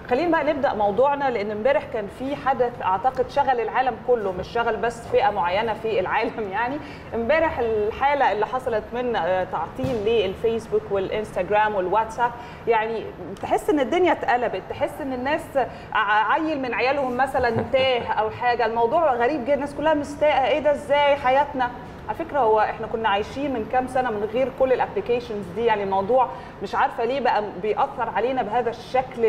خلينا بقى نبدا موضوعنا لان امبارح كان في حدث اعتقد شغل العالم كله مش شغل بس فئه معينه في العالم يعني امبارح الحاله اللي حصلت من تعطيل للفيسبوك والانستجرام والواتساب يعني تحس ان الدنيا اتقلبت تحس ان الناس عيل من عيالهم مثلا تاه او حاجه الموضوع غريب جدا الناس كلها مستاءه ايه ده ازاي حياتنا على فكره هو احنا كنا عايشين من كام سنه من غير كل الابلكيشنز دي يعني الموضوع مش عارفه ليه بقى بيأثر علينا بهذا الشكل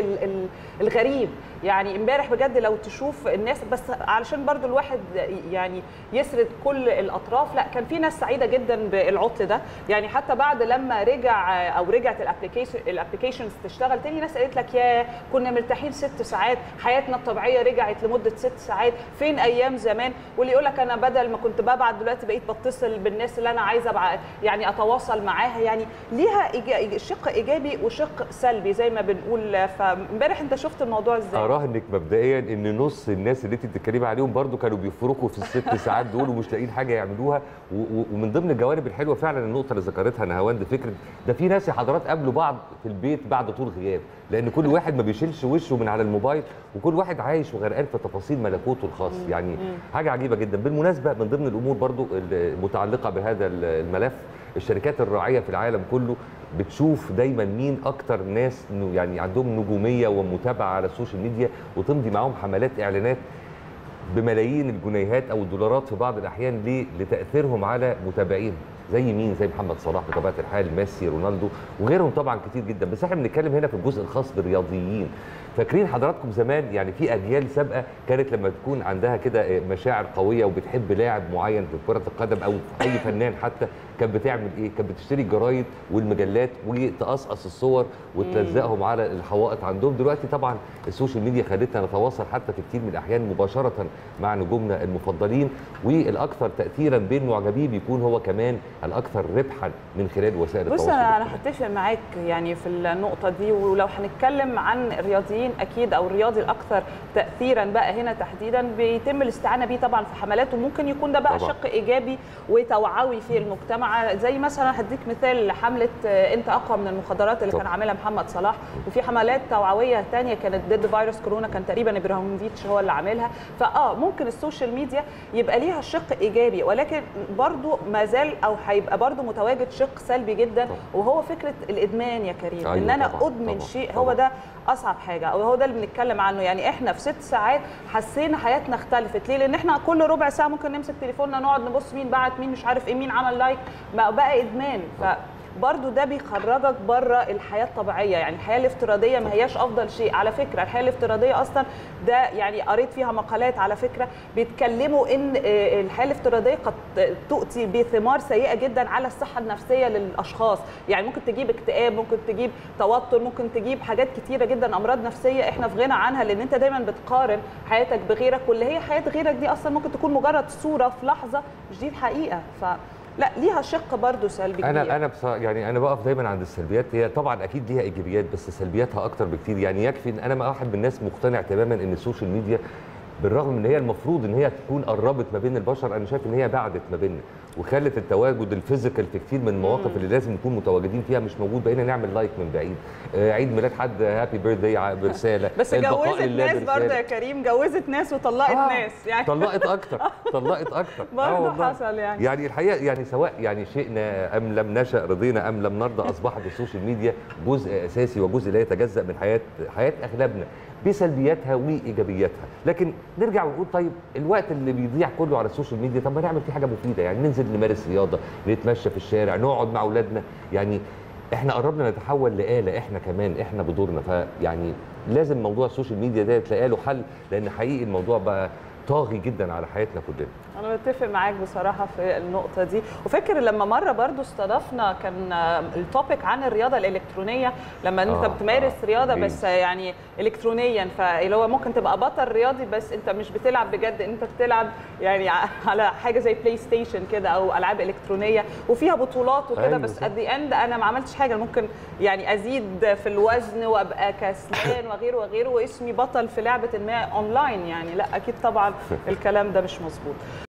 الغريب يعني امبارح بجد لو تشوف الناس بس علشان برضو الواحد يعني يسرد كل الاطراف لا كان في ناس سعيده جدا بالعطل ده يعني حتى بعد لما رجع او رجعت الابلكيشن الابلكيشنز تشتغل تاني ناس قالت لك يا كنا مرتاحين ست ساعات حياتنا الطبيعيه رجعت لمده ست ساعات فين ايام زمان واللي يقول لك انا بدل ما كنت ببعت دلوقتي بقيت بتصل بالناس اللي انا عايزه يعني اتواصل معاها يعني ليها شق ايجابي وشق سلبي زي ما بنقول فامبارح انت شفت الموضوع ازاي اراهنك انك مبدئيا ان نص الناس اللي انت بتتكلمي عليهم برضو كانوا بيفركوا في الست ساعات دول ومش لاقيين حاجه يعملوها ومن ضمن الجوانب الحلوه فعلا النقطه اللي ذكرتها نهاوند فكره ده في ناس يا حضرات قابلوا بعض في البيت بعد طول غياب لان كل واحد ما بيشيلش وشه من على الموبايل وكل واحد عايش وغرقان في تفاصيل ملكوته الخاص يعني حاجه عجيبه جدا بالمناسبه من ضمن الامور برضو المتعلقه بهذا الملف الشركات الراعيه في العالم كله بتشوف دايما مين اكتر ناس يعني عندهم نجوميه ومتابعه على السوشيال ميديا وتمضي معاهم حملات اعلانات بملايين الجنيهات او الدولارات في بعض الاحيان ليه؟ لتاثيرهم على متابعين زي مين زي محمد صلاح بطبيعه الحال ميسي رونالدو وغيرهم طبعا كتير جدا بس احنا بنتكلم هنا في الجزء الخاص بالرياضيين فاكرين حضراتكم زمان يعني في اجيال سابقه كانت لما تكون عندها كده مشاعر قويه وبتحب لاعب معين في كره القدم او اي فنان حتى كانت بتعمل ايه؟ كانت بتشتري الجرايد والمجلات وتقصقص الصور وتلزقهم على الحوائط عندهم دلوقتي طبعا السوشيال ميديا خلتنا نتواصل حتى في كتير من الاحيان مباشره مع نجومنا المفضلين والاكثر تاثيرا بين معجبيه بيكون هو كمان الاكثر ربحا من خلال وسائل بص التواصل انا انا هتفق معاك يعني في النقطه دي ولو هنتكلم عن الرياضيين اكيد او الرياضي الاكثر تاثيرا بقى هنا تحديدا بيتم الاستعانه بيه طبعا في حملات وممكن يكون ده بقى طبعا. شق ايجابي وتوعوي في المجتمع زي مثلا هديك مثال حمله انت اقوى من المخدرات اللي طبعا. كان عاملها محمد صلاح وفي حملات توعويه ثانيه كانت ضد فيروس كورونا كان تقريبا ابراهيموفيتش هو اللي عاملها فاه ممكن السوشيال ميديا يبقى ليها شق ايجابي ولكن برضو ما زال او هيبقى برضو متواجد شق سلبي جدا طبعا. وهو فكره الادمان يا كريم أيوة ان انا طبعا، ادمن طبعا، شيء طبعا. هو ده اصعب حاجه او هو ده اللي بنتكلم عنه يعني احنا في ست ساعات حسينا حياتنا اختلفت ليه لان احنا كل ربع ساعه ممكن نمسك تليفوننا نقعد نبص مين بعت مين مش عارف ايه مين عمل لايك بقى, بقى ادمان ف برضو ده بيخرجك بره الحياه الطبيعيه يعني الحياه الافتراضيه ما هياش افضل شيء على فكره الحياه الافتراضيه اصلا ده يعني قريت فيها مقالات على فكره بيتكلموا ان آه، الحياه الافتراضيه قد تؤتي بثمار سيئه جدا على الصحه النفسيه للاشخاص يعني ممكن تجيب اكتئاب ممكن تجيب توتر ممكن تجيب حاجات كتيره جدا امراض نفسيه احنا في غنى عنها لان انت دايما بتقارن حياتك بغيرك واللي هي حياه غيرك دي اصلا ممكن تكون مجرد صوره في لحظه مش دي الحقيقه ف لا ليها شق برضو سلبي كبير انا انا بصراحه يعني انا بقف دايما عند السلبيات هي طبعا اكيد ليها ايجابيات بس سلبياتها اكتر بكتير يعني يكفي ان انا واحد من الناس مقتنع تماما ان السوشيال ميديا بالرغم ان هي المفروض ان هي تكون قربت ما بين البشر انا شايف ان هي بعدت ما بيننا وخلت التواجد الفيزيكال في كتير من المواقف اللي لازم نكون متواجدين فيها مش موجود بقينا نعمل لايك من بعيد آه، عيد ميلاد حد هابي بيرثداي برساله بس البقاء جوزت لله ناس برسالة. برضه يا كريم جوزت ناس وطلقت آه، ناس يعني طلقت اكتر طلقت اكتر آه برضه والله. حصل يعني يعني الحقيقه يعني سواء يعني شئنا ام لم نشا رضينا ام لم نرضى اصبحت السوشيال ميديا جزء اساسي وجزء لا يتجزا من حياه حياه اغلبنا بسلبياتها وايجابياتها لكن نرجع ونقول طيب الوقت اللي بيضيع كله على السوشيال ميديا طب ما نعمل فيه حاجه مفيده يعني ننزل نمارس رياضه نتمشى في الشارع نقعد مع اولادنا يعني احنا قربنا نتحول لآلة احنا كمان احنا بدورنا فيعني لازم موضوع السوشيال ميديا ده تلاقي له حل لان حقيقي الموضوع بقى طاغي جدا على حياتنا كلنا انا بتفق معاك بصراحه في النقطه دي وفاكر لما مره برضو استضفنا كان التوبيك عن الرياضه الالكترونيه لما انت آه، بتمارس آه، رياضه جميل. بس يعني الكترونيا فاللي هو ممكن تبقى بطل رياضي بس انت مش بتلعب بجد انت بتلعب يعني ع- على حاجه زي بلاي ستيشن كده او العاب الكترونيه وفيها بطولات وكده أيوة بس صح. ات ذا اند انا ما عملتش حاجه ممكن يعني ازيد في الوزن وابقى كسلان وغيره وغيره واسمي بطل في لعبه ما اونلاين يعني لا اكيد طبعا الكلام ده مش مظبوط